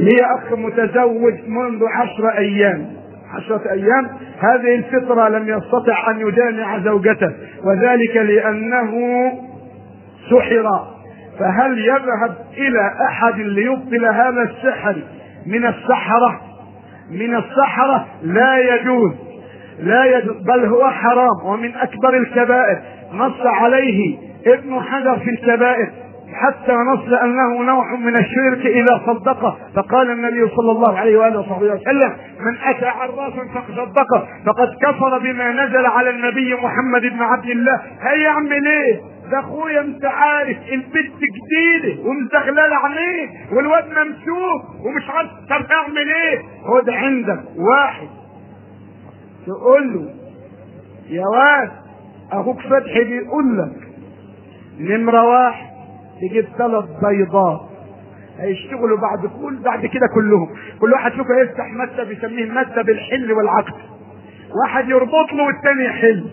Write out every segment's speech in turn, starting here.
لي اخ متزوج منذ عشر ايام عشرة أيام هذه الفطرة لم يستطع أن يجامع زوجته وذلك لأنه سحر فهل يذهب إلى أحد ليبطل هذا السحر من السحرة من السحرة لا يجوز لا يجوز بل هو حرام ومن أكبر الكبائر نص عليه ابن حجر في الكبائر حتى نص انه نوع من الشرك اذا صدقه فقال النبي صلى الله عليه واله وصحبه وسلم من اتى عرافا فقد صدقه فقد كفر بما نزل على النبي محمد بن عبد الله هيعمل ايه ده اخويا انت عارف البنت جديده ومزغلله عينيه والواد ممسوك ومش عارف طب اعمل ايه خد عندك واحد تقول له يا واد اخوك فتحي بيقول لك نمره واحد تجيب ثلاث بيضات هيشتغلوا بعد كل بعد كده كلهم كل واحد فيكم يفتح مكتب يسميه مكتب الحل والعقد واحد يربط له والتاني يحل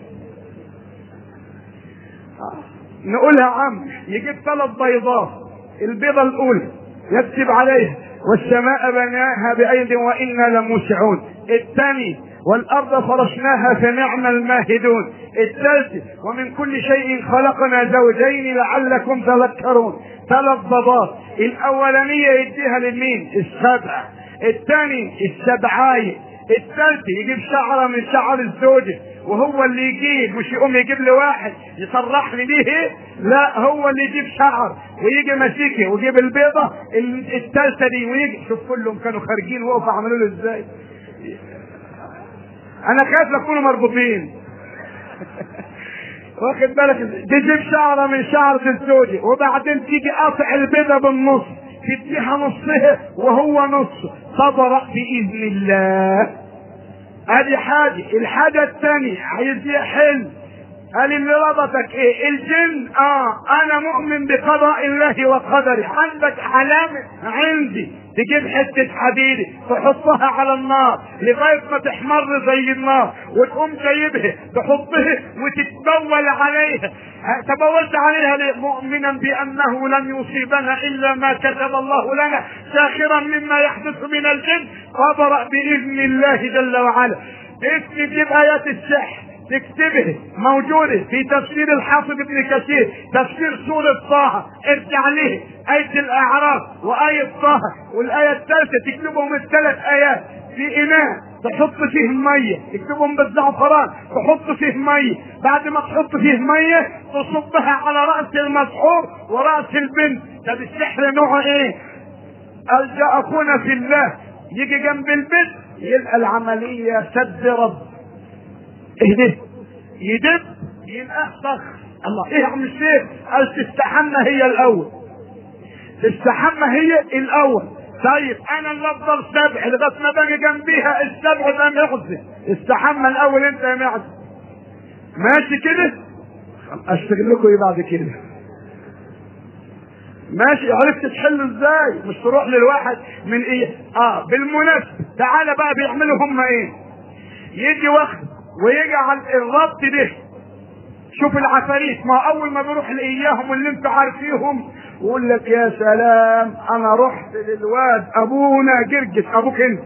نقولها عم يجيب ثلاث بيضات البيضة الأولى يكتب عليها والسماء بناها بأيد وإنا لموسعون الثاني والأرض فرشناها فنعم الماهدون الثالث ومن كل شيء خلقنا زوجين لعلكم تذكرون ثلاث ضباط الأولانية يديها لمين السبع الثاني السبعاية الثالث يجيب شعرة من شعر الزوجة وهو اللي يجيب مش يقوم يجيب لي واحد يصرح لي بيه لا هو اللي يجيب شعر ويجي ماسكه ويجيب البيضة الثالثة دي ويجي شوف كلهم كانوا خارجين وقفوا عملوا له ازاي انا خايف تكونوا مربوطين واخد بالك تجيب شعرة من شعرة الزوجة وبعدين تيجي قاطع البيضة بالنص تديها نصها وهو نص تبرأ بإذن الله ادي حاجة الحاجة الثانية عايز يحل قال اللي ربطك ايه الجن اه انا مؤمن بقضاء الله وقدره عندك علامة عندي تجيب حتة حديدة تحطها على النار لغاية ما تحمر زي النار وتقوم جايبها تحطها وتتبول عليها تبولت عليها ليه؟ مؤمنا بأنه لن يصيبنا إلا ما كتب الله لنا ساخرا مما يحدث من الجن فبرأ بإذن الله جل وعلا تجيب آيات السحر تكتبه موجودة في تفسير الحافظ ابن كثير تفسير سورة طه ارجع له آية الأعراف وآية طه والآية الثالثة تكتبهم الثلاث آيات في إناء تحط فيه مية تكتبهم بالزعفران تحط فيه مية بعد ما تحط فيه مية تصبها على رأس المسحور ورأس البنت طب السحر نوعه ايه؟ ألجأ أخونا في الله يجي جنب البنت يلقى العملية سد رب اهدي يدب يلقاه صخر الله ايه يا عم الشيخ قال تستحمى هي الاول تستحمى هي الاول طيب انا اللي افضل سبع لغايه ما باجي جنبيها السبع ده محزن استحمى الاول انت يا معزن ماشي كده اشتغل لكم ايه بعد كده ماشي عرفت تحل ازاي مش تروح للواحد من ايه اه بالمناسبه تعالى بقى بيعملوا هم ايه يجي واحد ويجعل الربط ده شوف العفاريت ما اول ما بيروح لاياهم اللي انتوا عارفيهم يقول لك يا سلام انا رحت للواد ابونا جرجس ابوك انت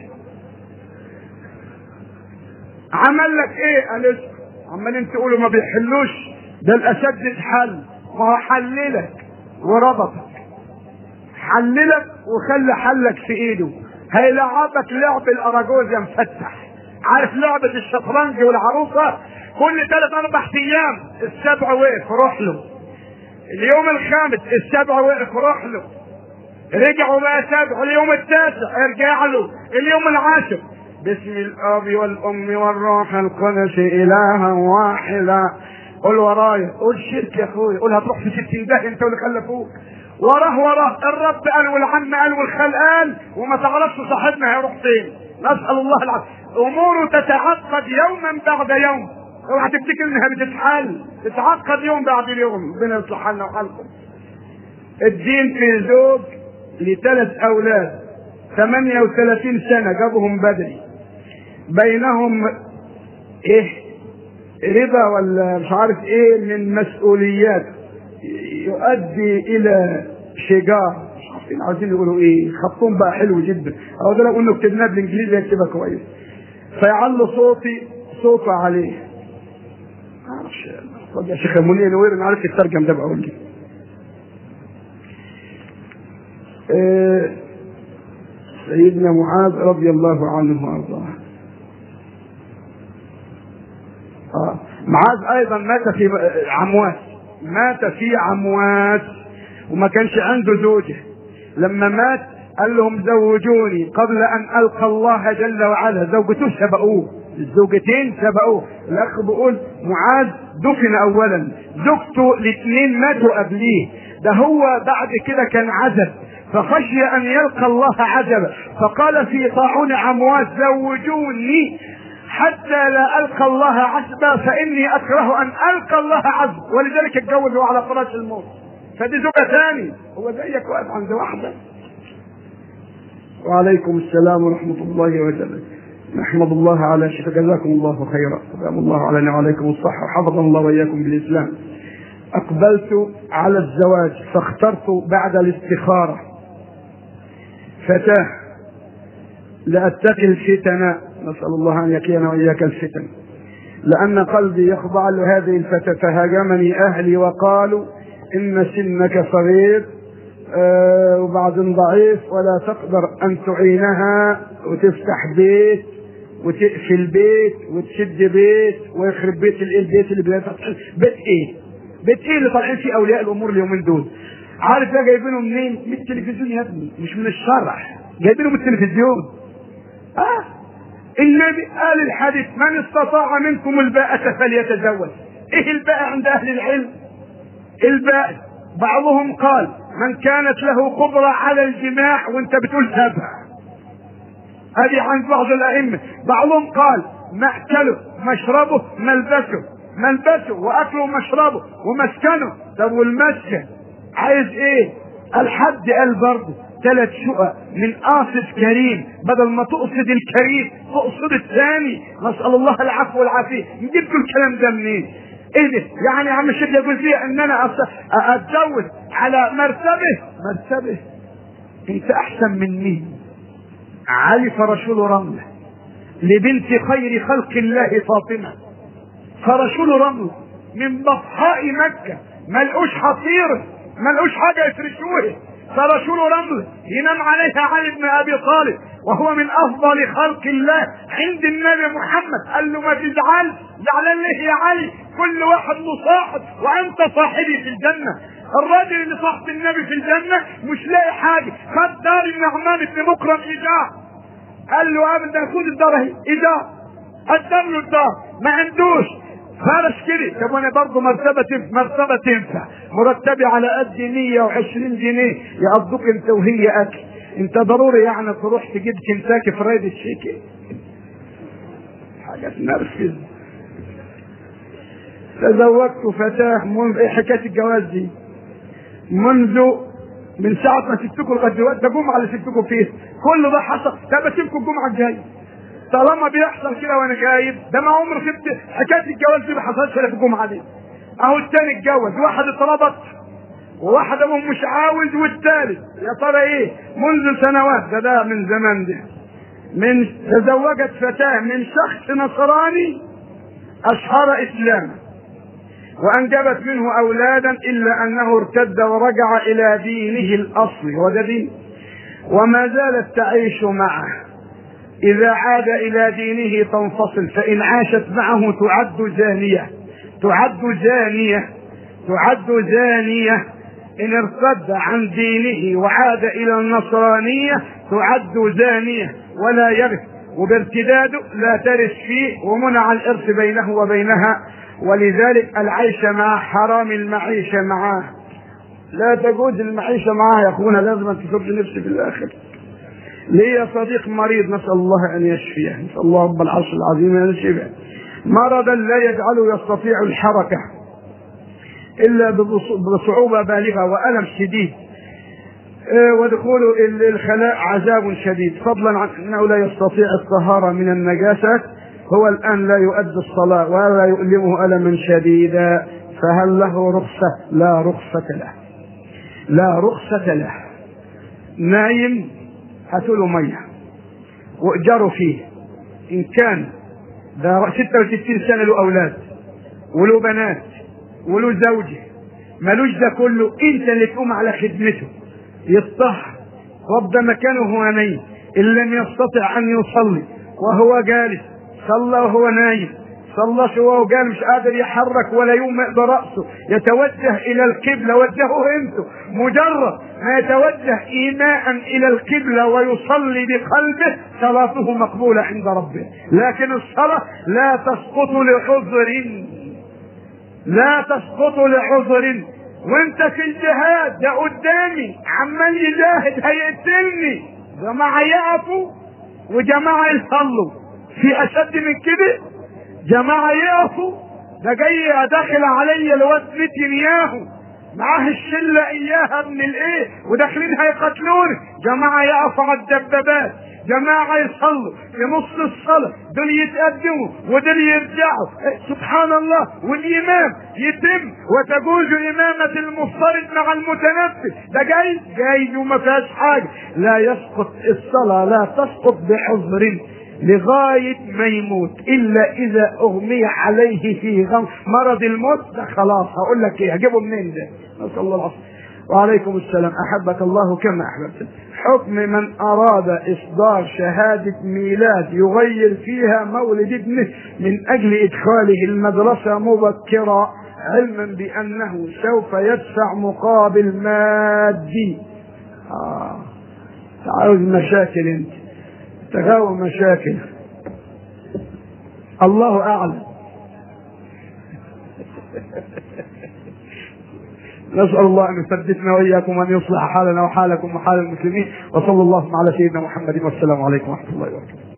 عمل لك ايه قال اسكت عمالين تقولوا ما بيحلوش ده الاشد اتحل ما هو حللك وربطك حللك وخلى حلك في ايده هيلعبك لعب الاراجوز يا مفتح عارف لعبة الشطرنج والعروسة كل ثلاث اربع ايام السبع وقف روح له اليوم الخامس السبع وقف روح له رجعوا بقى سبع اليوم التاسع ارجع له اليوم العاشر باسم الاب والام والروح القدس الها واحدا قول ورايا قول شرك يا اخويا قول هتروح في ستين ده انت واللي خلفوك وراه وراه الرب قال والعم قال والخال قال وما تعرفش صاحبنا هيروح فين نسال الله العافيه اموره تتعقد يوما بعد يوم اوعى تفتكر انها بتتحل تتعقد يوم بعد يوم ربنا يصلح حالنا وحالكم الدين في زوج لثلاث اولاد 38 سنه جابهم بدري بينهم ايه رضا ولا مش عارف ايه من مسؤوليات يؤدي الى شجار عارفين عايزين يقولوا ايه خطهم بقى حلو جدا او ده لو قلنا كتبناه بالانجليزي هيكتبها كويس فيعلوا صوتي صوته عليه ما اعرفش طب يا شيخ منير وين انا عارف الترجم ده بقول لي آه، سيدنا معاذ رضي الله عنه وارضاه آه. معاذ ايضا مات في عمواس مات في عمواس وما كانش عنده زوجه لما مات قال لهم زوجوني قبل ان القى الله جل وعلا زوجته سبقوه الزوجتين سبقوه الاخ بيقول معاذ دفن اولا زوجته الاثنين ماتوا قبليه ده هو بعد كده كان عزب فخشي ان يلقى الله عزبا فقال في طاعون عمواس زوجوني حتى لا القى الله عزبا فاني اكره ان القى الله عزب ولذلك اتجوز على فراش الموت فدي زوجه ثاني هو زيك واقف عند واحده وعليكم السلام ورحمه الله وبركاته نحمد الله على شفاء جزاكم الله خيرا سلام الله علينا وعليكم الصحة وحفظنا الله وإياكم بالإسلام أقبلت على الزواج فاخترت بعد الاستخارة فتاة لأتقي الفتن نسأل الله أن يكينا وإياك الفتن لأن قلبي يخضع لهذه الفتاة فهاجمني أهلي وقالوا إن سنك صغير آه وبعدين ضعيف ولا تقدر أن تعينها وتفتح بيت وتقفل بيت وتشد بيت ويخرب بيت الايه البيت اللي بيفتح بيت ايه؟ بيت ايه اللي طالعين فيه اولياء الامور اليومين دول؟ عارف ده جايبينه منين؟ من التلفزيون يا ابني مش من الشرع جايبينه من التلفزيون اه النبي قال الحديث من استطاع منكم الباءة فليتزوج ايه الباءة عند اهل العلم؟ الباء بعضهم قال من كانت له قدرة على الجماع وانت بتقول سبع هذه عند بعض الأئمة بعضهم قال مأكله مشربه ملبسه ملبسه وأكله ومشربه ومسكنه طب والمسكن عايز ايه الحد قال برضه ثلاث شقق من قاصد كريم بدل ما تقصد الكريم تقصد الثاني نسأل الله العفو والعافية جبتوا الكلام ده منين ايه ده يعني يا عم الشيخ يقول فيها ان انا اتجوز على مرتبه مرتبه انت احسن من مين علي فرشول رمله لبنت خير خلق الله فاطمه فرشول رمله من بطحاء مكه ملقوش حصير ملقوش حاجه يفرشوه فرشول رمله ينام عليها علي بن ابي طالب وهو من افضل خلق الله عند النبي محمد قال له ما تزعل زعلان ليه يا علي كل واحد مصاحب وانت صاحبي في الجنه الراجل اللي صاحب النبي في الجنه مش لاقي حاجه خد دار النعمان بن مكرم ايجار قال له ابدا خد الدار اهي ايجار قدم له الدار ما عندوش فرش كده طب وانا برضه مرتبه تنفع مرتبه تنفع مرتبي على قد 120 جنيه يقضوك انت وهي اكل انت ضروري يعني تروح تجيب كنتاكي فرايد الشيكي حاجه تنرفز تزوجت فتاة منذ ايه حكاية الجواز دي منذ من ساعة ما سبتكم لغاية دلوقتي ده جمعة اللي سبتكم فيه كل ده حصل طب اسيبكم الجمعة الجاية طالما بيحصل كده وانا جايب ده ما عمر سبت حكاية الجواز دي ما حصلش الا في الجمعة دي اهو التاني اتجوز واحد اتربط وواحد ابوه مش عاوز والتالت يا ترى ايه منذ سنوات ده ده من زمان ده من تزوجت فتاة من شخص نصراني اشهر اسلاما وانجبت منه اولادا الا انه ارتد ورجع الى دينه الاصلي وده دين وما زالت تعيش معه اذا عاد الى دينه تنفصل فان عاشت معه تعد زانيه تعد زانيه تعد زانيه ان ارتد عن دينه وعاد الى النصرانيه تعد زانيه ولا يرث وبارتداده لا ترث فيه ومنع الارث بينه وبينها ولذلك العيش مع حرام المعيشة معاه لا تجوز المعيشة معاه يا اخونا لازم تسد نفسي في الاخر لي صديق مريض نسأل الله ان يشفيه نسأل الله رب العرش العظيم ان يشفيه مرضا لا يجعله يستطيع الحركة الا بصعوبة بالغة والم شديد ودخول الخلاء عذاب شديد فضلا عن انه لا يستطيع الطهارة من النجاسات هو الآن لا يؤدي الصلاة ولا يؤلمه ألما شديدا فهل له رخصة؟ لا رخصة له. لا رخصة له. نايم هاتوا له ميه واجروا فيه ان كان ده 66 سنه له اولاد وله بنات وله زوجه ملوش ده كله انت اللي تقوم على خدمته يطهر رب مكانه هو نايم ان لم يستطع ان يصلي وهو جالس صلى وهو نايم صلى وهو جالس مش قادر يحرك ولا يومئ براسه يتوجه الى القبله وجهه انتم مجرد ما يتوجه ايماء الى القبله ويصلي بقلبه صلاته مقبوله عند ربه لكن الصلاه لا تسقط لعذر لا تسقط لعذر وانت في الجهاد ده قدامي عمال يجاهد هيقتلني جماعة يقفوا وجماعة يصلوا في اشد من كده جماعة يقفوا ده جاي داخل عليا الواد نتنياهو معاه الشلة اياها من الايه وداخلين هيقتلوني جماعة يقفوا على الدبابات جماعة يصلوا في نص الصلاة دول يتقدموا ودول يرجعوا سبحان الله والإمام يتم وتجوز إمامة المفترض مع المتنفل ده جاي جاي وما فيهاش حاجة لا يسقط الصلاة لا تسقط بعذر لغاية ما يموت إلا إذا أغمي عليه في غم مرض الموت ده خلاص هقول لك إيه هجيبه منين ده نسأل الله العافية وعليكم السلام أحبك الله كما أحببت حكم من أراد إصدار شهادة ميلاد يغير فيها مولد ابنه من أجل إدخاله المدرسة مبكرا علما بأنه سوف يدفع مقابل مادي آه. عاوز مشاكل انت تغاوى مشاكل الله أعلم نسأل الله أن يثبتنا وإياكم وأن يصلح حالنا وحالكم وحال المسلمين وصلى الله على سيدنا محمد والسلام عليكم ورحمة الله وبركاته